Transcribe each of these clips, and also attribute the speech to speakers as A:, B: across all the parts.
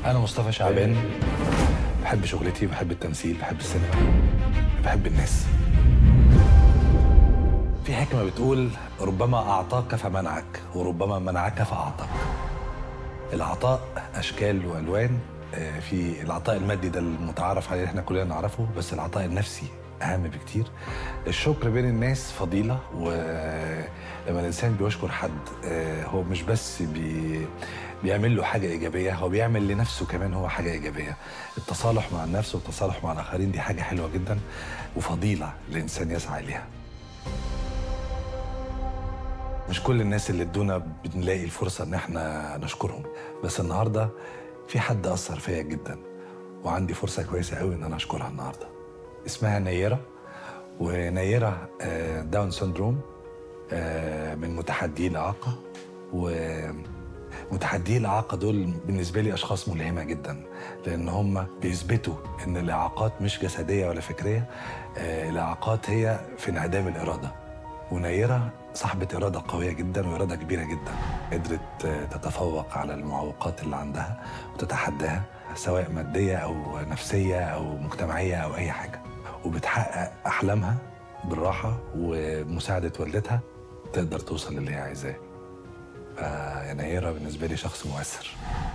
A: أنا مصطفى شعبان بحب شغلتي بحب التمثيل بحب السينما بحب الناس في حكمة بتقول ربما أعطاك فمنعك وربما منعك فأعطاك العطاء أشكال وألوان آه، في العطاء المادي ده المتعارف عليه احنا كلنا نعرفه بس العطاء النفسي أهم بكتير الشكر بين الناس فضيلة ولما الإنسان بيشكر حد آه، هو مش بس بي بيعمل له حاجة إيجابية هو بيعمل لنفسه كمان هو حاجة إيجابية التصالح مع النفس والتصالح مع الآخرين دي حاجة حلوة جدا وفضيلة الإنسان يسعى إليها مش كل الناس اللي ادونا بنلاقي الفرصة ان احنا نشكرهم بس النهاردة في حد أثر فيا جدا وعندي فرصة كويسة قوي ان انا اشكرها النهاردة اسمها نيرة ونيرة آه، داون سندروم آه، من متحدي الإعاقة ومتحدي الإعاقة دول بالنسبة لي أشخاص ملهمة جدا لأن هم بيثبتوا إن الإعاقات مش جسدية ولا فكرية آه، الإعاقات هي في انعدام الإرادة ونيرة صاحبة إرادة قوية جدا وإرادة كبيرة جدا قدرت آه، تتفوق على المعوقات اللي عندها وتتحداها سواء مادية أو نفسية أو مجتمعية أو أي حاجة وبتحقق أحلامها بالراحة ومساعدة والدتها تقدر توصل للي هي عايزاه فيا نيرة بالنسبة لي شخص مؤثر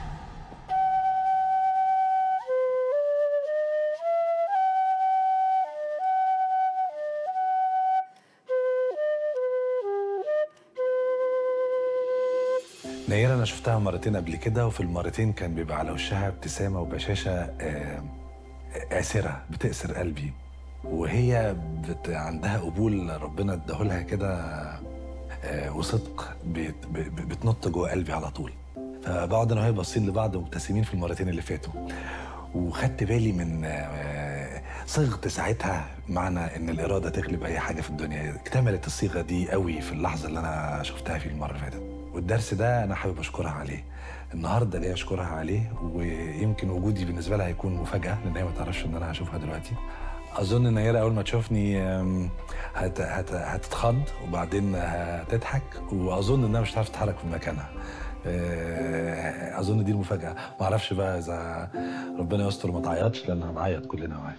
A: نيرة أنا شفتها مرتين قبل كده وفي المرتين كان بيبقى على وشها ابتسامة وبشاشة آه، آسرة بتأسر قلبي وهي بت... عندها قبول ربنا اداهولها كده آه، وصدق بت... ب- بتنط جوه قلبي على طول فبقعد انا وهي باصين لبعض مبتسمين في المرتين اللي فاتوا وخدت بالي من آه، صيغت ساعتها معنى ان الاراده تغلب اي حاجه في الدنيا اكتملت الصيغه دي قوي في اللحظه اللي انا شفتها فيه المره اللي فاتت والدرس ده انا حابب اشكرها عليه النهارده ليه اشكرها عليه ويمكن وجودي بالنسبه لها هيكون مفاجاه لان هي ما تعرفش ان انا هشوفها دلوقتي اظن ان هي اول ما تشوفني أم، هت هت هتتخض وبعدين هتضحك واظن انها مش هتعرف تتحرك من مكانها أه، اظن دي المفاجاه ما اعرفش بقى اذا ربنا يستر ما تعيطش لان هنعيط كلنا معاها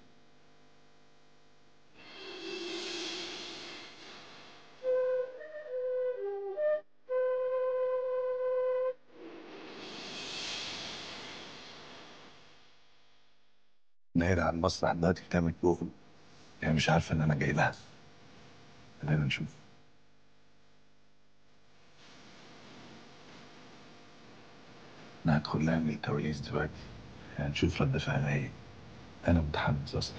A: نايرة على المسرح دلوقتي بتعمل جوجل يعني مش عارفة إن أنا جاي لها خلينا نشوف أنا هدخل لها من الكواليس دلوقتي يعني نشوف رد فعلها إيه أنا متحمس أصلا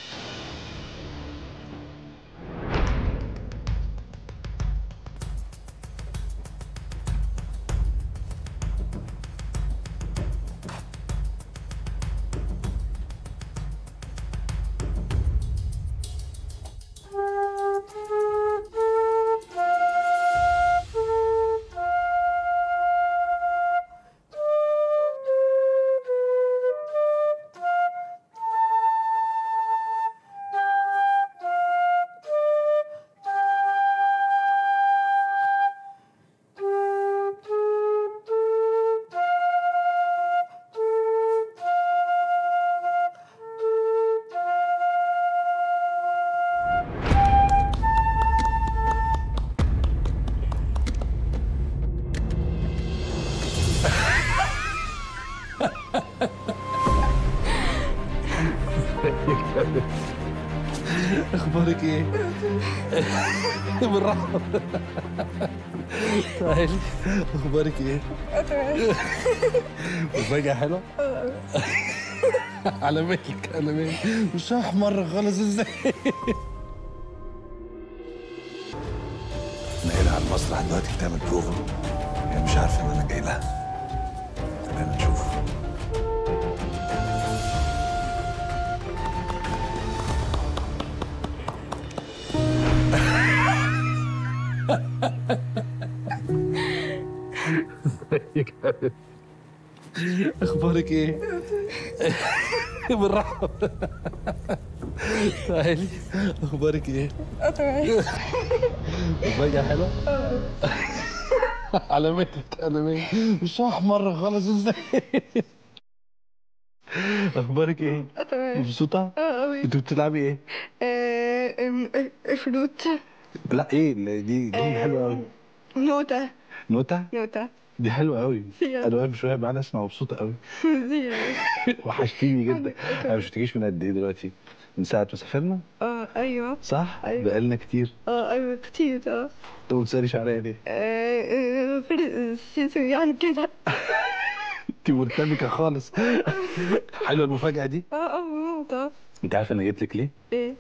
A: اخبارك ايه؟ بالراحه تعالي اخبارك ايه؟ مفاجأة حلوة؟ على مالك على مالك مش احمر خالص ازاي؟ نايلة على المسرح دلوقتي بتعمل بروفا يعني مش عارفة ان انا جاي لها خلينا نشوف اخبارك ايه؟ بالراحة تعالي اخبارك ايه؟ مفاجأة حلوة؟ على مالك على مالك مش احمر خالص ازاي؟ اخبارك ايه
B: آه، تمام
A: مبسوطه
B: اه قوي
A: انت بتلعبي ايه
B: آه، أم، آه، فلوت
A: لا ايه اللي دي دي حلوه قوي
B: نوتة
A: نوتة
B: نوتة
A: دي حلوه قوي
B: يلا.
A: انا واقف شويه معانا اسمع مبسوطه قوي
B: زي
A: وحشتيني جدا انا مش شفتكيش من قد ايه دلوقتي من ساعه ما سافرنا
B: اه ايوه
A: صح
B: أيوة.
A: بقالنا كتير
B: اه ايوه كتير اه
A: انت ما بتساليش عليا ليه
B: آه، آه، في- في- يعني كده
A: انت مرتبكه خالص حلوه المفاجاه دي
B: اه اه موت اه
A: انت عارف انا جيت لك ليه
B: ايه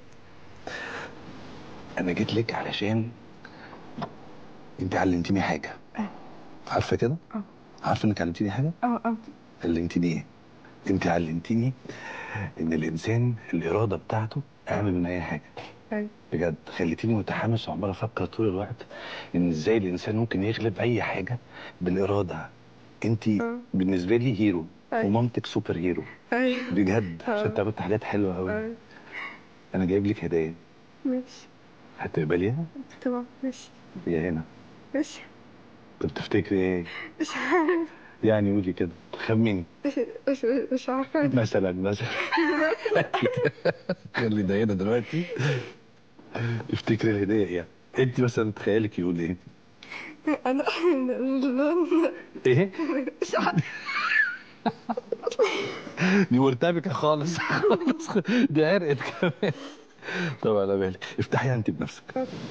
A: انا جيت لك علشان انت علمتيني حاجه
B: آه.
A: عارفه كده
B: اه.
A: عارفه انك علمتيني حاجه
B: اه اه
A: علمتيني ايه انت علمتيني ان الانسان الاراده بتاعته اهم من اي حاجه
B: أيوة.
A: بجد خليتيني متحمس وعمال افكر طول الوقت ان ازاي الانسان ممكن يغلب اي حاجه بالاراده انت
B: اه.
A: بالنسبه لي هيرو
B: أيوة.
A: ومامتك سوبر هيرو
B: ايوه
A: بجد
B: اه.
A: عشان انت عملت حاجات حلوه قوي
B: اه
A: انا جايب لك هديه
B: ماشي
A: هتقبليها
B: طبعا ماشي
A: هي هنا
B: ماشي
A: طب تفتكري ايه
B: مش عارف
A: يعني قولي كده خمني
B: مش مش مش عارفة
A: مثلا مثلا اللي ده هنا دلوقتي افتكري الهديه ايه انت مثلا تخيلك يقول ايه
B: انا
A: ايه
B: مش عارفة
A: دي مرتبكه خالص خالص دي عرقت كمان طب على بالي افتحيها انت بنفسك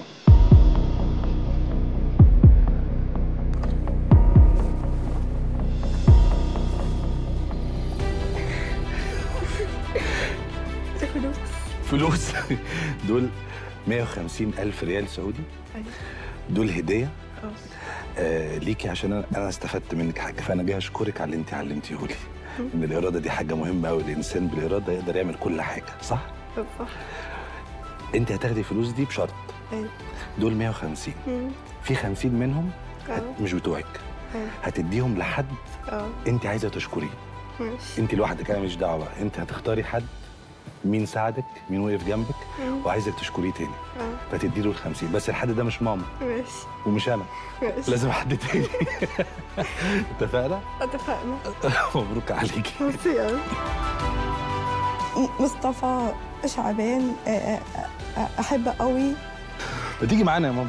B: فلوس
A: فلوس دول 150 ألف ريال سعودي
B: أيوة.
A: دول هدية
B: اه
A: آه ليكي عشان أنا, أنا استفدت منك حاجة فأنا جاي أشكرك على اللي أنت علمتيه لي إن الإرادة دي حاجة مهمة أوي الإنسان بالإرادة يقدر يعمل كل حاجة صح؟
B: طب صح
A: أنت هتاخدي الفلوس دي بشرط
B: ايوه
A: دول 150
B: مم.
A: في 50 منهم هت...
B: اه
A: مش بتوعك
B: ايوه
A: هتديهم لحد
B: اه
A: أنت عايزة تشكريه
B: ماشي
A: أنت لوحدك أنا مش دعوة بقى. أنت هتختاري حد مين ساعدك مين وقف جنبك
B: مم.
A: وعايزك تشكريه تاني
B: اه
A: فتدي له ال 50 بس الحد ده مش ماما
B: ماشي
A: ومش انا
B: ماشي
A: لازم حد تاني اتفقنا
B: اتفقنا
A: مبروك عليكي
B: ميرسي قوي مصطفى شعبان آه، آه، آه، احب قوي
A: ما تيجي معانا يا ماما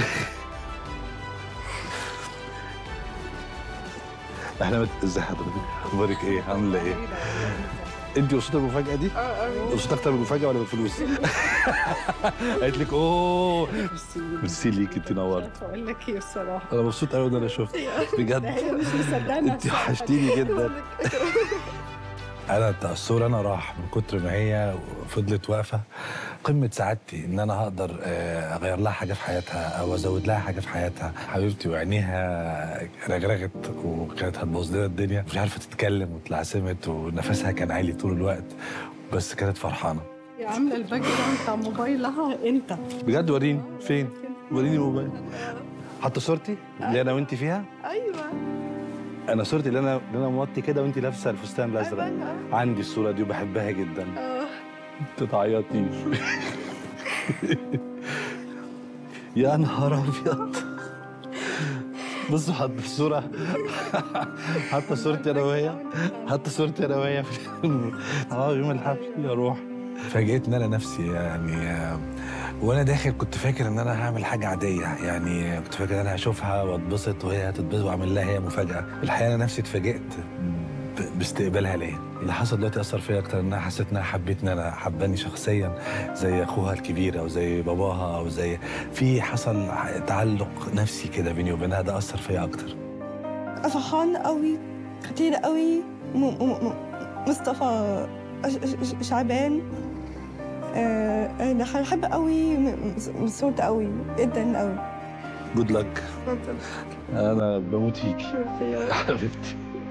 A: احنا مت... ازي حضرتك اخبارك ايه عامله ايه انت مبسوطه بالمفاجاه دي مبسوطه اكتر بالمفاجاه ولا بالفلوس قالت لك اوه ميرسي ليك انت نورت
B: بقول لك ايه الصراحه
A: انا مبسوط قوي ان انا شفت بجد
B: مش مصدقه
A: انت وحشتيني جدا انا التأثر انا راح من كتر ما هي فضلت واقفه قمه سعادتي ان انا هقدر آه، اغير لها حاجه في حياتها او ازود لها حاجه في حياتها حبيبتي وعينيها رغرغت وكانت هتبوظ لنا الدنيا مش عارفه تتكلم واتلعثمت ونفسها كان عالي طول الوقت بس كانت فرحانه
C: يا عامله الباك جراوند بتاع موبايلها انت
A: بجد وريني فين وريني الموبايل حاطه صورتي اللي انا وانت فيها
B: ايوه
A: انا صورتي اللي انا اللي انا موطي كده وانت لابسه الفستان الازرق
B: أيوة.
A: عندي الصوره دي وبحبها جدا
B: اه
A: تتعيطي يا نهار ابيض بصوا حط الصورة حتى صورتي انا وهي حتى صورتي انا وهي في اه يوم الحفل يا روح فاجئت ان انا نفسي يعني آه، وانا داخل كنت فاكر ان انا هعمل حاجه عاديه يعني كنت فاكر ان انا هشوفها واتبسط وهي هتتبسط واعمل لها هي مفاجاه الحقيقه انا نفسي اتفاجئت ب- باستقبالها ليا اللي حصل دلوقتي اثر فيا اكتر انها حسيت انها حبتني انا حباني شخصيا زي اخوها الكبير او زي باباها او زي في حصل تعلق نفسي كده بيني وبينها ده اثر فيا اكتر
B: فرحان قوي كتير قوي م- م- م- مصطفى ش- ش- شعبان آه، انا بحب قوي م- م- صوت قوي جدا قوي
A: جود لك انا بموت فيكي يا حبيبتي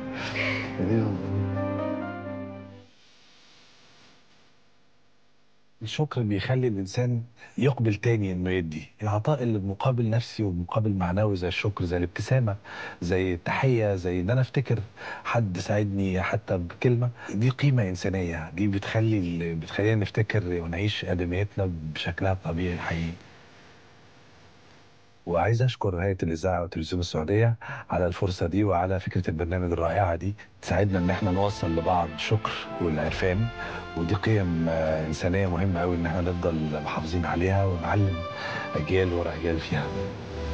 A: الشكر بيخلي الانسان يقبل تاني انه يدي العطاء اللي بمقابل نفسي ومقابل معنوي زي الشكر زي الابتسامه زي التحيه زي ان انا افتكر حد ساعدني حتى بكلمه دي قيمه انسانيه دي بتخلي بتخلينا نفتكر ونعيش ادميتنا بشكلها الطبيعي الحقيقي وعايز اشكر هيئه الاذاعه والتلفزيون السعوديه على الفرصه دي وعلى فكره البرنامج الرائعه دي تساعدنا ان احنا نوصل لبعض الشكر والعرفان ودي قيم آه، انسانيه مهمه قوي ان احنا نفضل محافظين عليها ونعلم اجيال ورا اجيال فيها